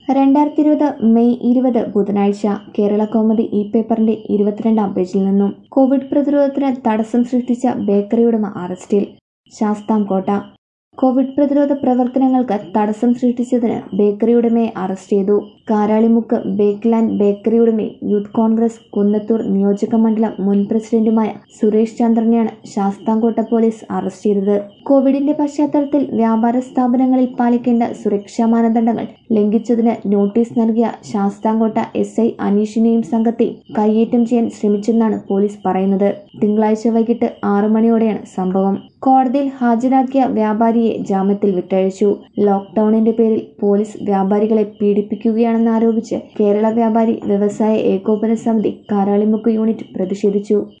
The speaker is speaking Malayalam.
രണ്ടായിരത്തി ഇരുപത് മെയ് ഇരുപത് ബുധനാഴ്ച കേരള കൗമുദി ഇ പേപ്പറിന്റെ ഇരുപത്തിരണ്ടാം പേജിൽ നിന്നും കോവിഡ് പ്രതിരോധത്തിന് തടസ്സം സൃഷ്ടിച്ച ബേക്കറി ഉടമ അറസ്റ്റിൽ ശാസ്താംകോട്ട കോവിഡ് പ്രതിരോധ പ്രവർത്തനങ്ങൾക്ക് തടസ്സം സൃഷ്ടിച്ചതിന് ബേക്കറി ഉടമയെ അറസ്റ്റ് ചെയ്തു കാരാളിമുക്ക് ബേക്ക് ലാൻഡ് ബേക്കറി ഉടമയും യൂത്ത് കോൺഗ്രസ് കുന്നത്തൂർ നിയോജക മണ്ഡലം മുൻ പ്രസിഡന്റുമായ സുരേഷ് ചന്ദ്രനെയാണ് ശാസ്താംകോട്ട പോലീസ് അറസ്റ്റ് ചെയ്തത് കോവിഡിന്റെ പശ്ചാത്തലത്തിൽ വ്യാപാര സ്ഥാപനങ്ങളിൽ പാലിക്കേണ്ട സുരക്ഷാ മാനദണ്ഡങ്ങൾ ലംഘിച്ചതിന് നോട്ടീസ് നൽകിയ ശാസ്താംകോട്ട എസ് ഐ അനീഷിനെയും സംഘത്തെയും കയ്യേറ്റം ചെയ്യാൻ ശ്രമിച്ചെന്നാണ് പോലീസ് പറയുന്നത് തിങ്കളാഴ്ച വൈകിട്ട് ആറു മണിയോടെയാണ് സംഭവം കോടതിയിൽ ഹാജരാക്കിയ വ്യാപാരിയെ ജാമ്യത്തിൽ വിട്ടയച്ചു ലോക്ക്ഡൌണിന്റെ പേരിൽ പോലീസ് വ്യാപാരികളെ പീഡിപ്പിക്കുകയാണെന്ന് ആരോപിച്ച് കേരള വ്യാപാരി വ്യവസായ ഏകോപന സമിതി കാരാളിമുക്ക് യൂണിറ്റ് പ്രതിഷേധിച്ചു